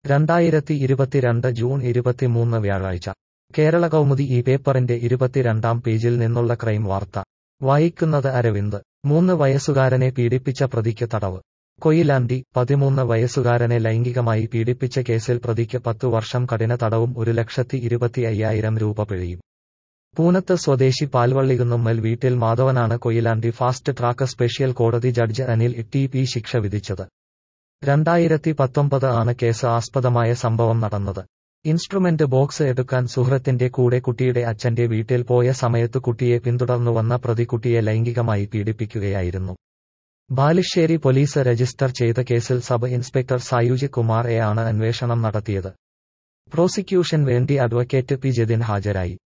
രണ്ടായിരത്തി ഇരുപത്തിരണ്ട് ജൂൺ ഇരുപത്തിമൂന്ന് വ്യാഴാഴ്ച കേരള കൗമുദി ഈ പേപ്പറിന്റെ ഇരുപത്തിരണ്ടാം പേജിൽ നിന്നുള്ള ക്രൈം വാർത്ത വായിക്കുന്നത് അരവിന്ദ് മൂന്ന് വയസ്സുകാരനെ പീഡിപ്പിച്ച പ്രതിക്ക് തടവ് കൊയിലാണ്ടി പതിമൂന്ന് വയസ്സുകാരനെ ലൈംഗികമായി പീഡിപ്പിച്ച കേസിൽ പ്രതിക്ക് പത്തു വർഷം കഠിന തടവും ഒരു ലക്ഷത്തി ഇരുപത്തി അയ്യായിരം രൂപ പിഴയും പൂനത്ത് സ്വദേശി പാൽവള്ളികുന്നുമ്മൽ വീട്ടിൽ മാധവനാണ് കൊയിലാണ്ടി ഫാസ്റ്റ് ട്രാക്ക് സ്പെഷ്യൽ കോടതി ജഡ്ജ് അനിൽ ടി പി ശിക്ഷ വിധിച്ചത് രണ്ടായിരത്തി പത്തൊമ്പത് ആണ് കേസ് ആസ്പദമായ സംഭവം നടന്നത് ഇൻസ്ട്രുമെന്റ് ബോക്സ് എടുക്കാൻ സുഹൃത്തിന്റെ കൂടെ കുട്ടിയുടെ അച്ഛന്റെ വീട്ടിൽ പോയ സമയത്ത് കുട്ടിയെ പിന്തുടർന്നു വന്ന പ്രതി കുട്ടിയെ ലൈംഗികമായി പീഡിപ്പിക്കുകയായിരുന്നു ബാലുശ്ശേരി പോലീസ് രജിസ്റ്റർ ചെയ്ത കേസിൽ sub inspector Sayuj Kumar A ആണ് അന്വേഷണം നടത്തിയത് പ്രോസിക്യൂഷൻ വേണ്ടി അഡ്വക്കേറ്റ് പി ജതിൻ ഹാജരായി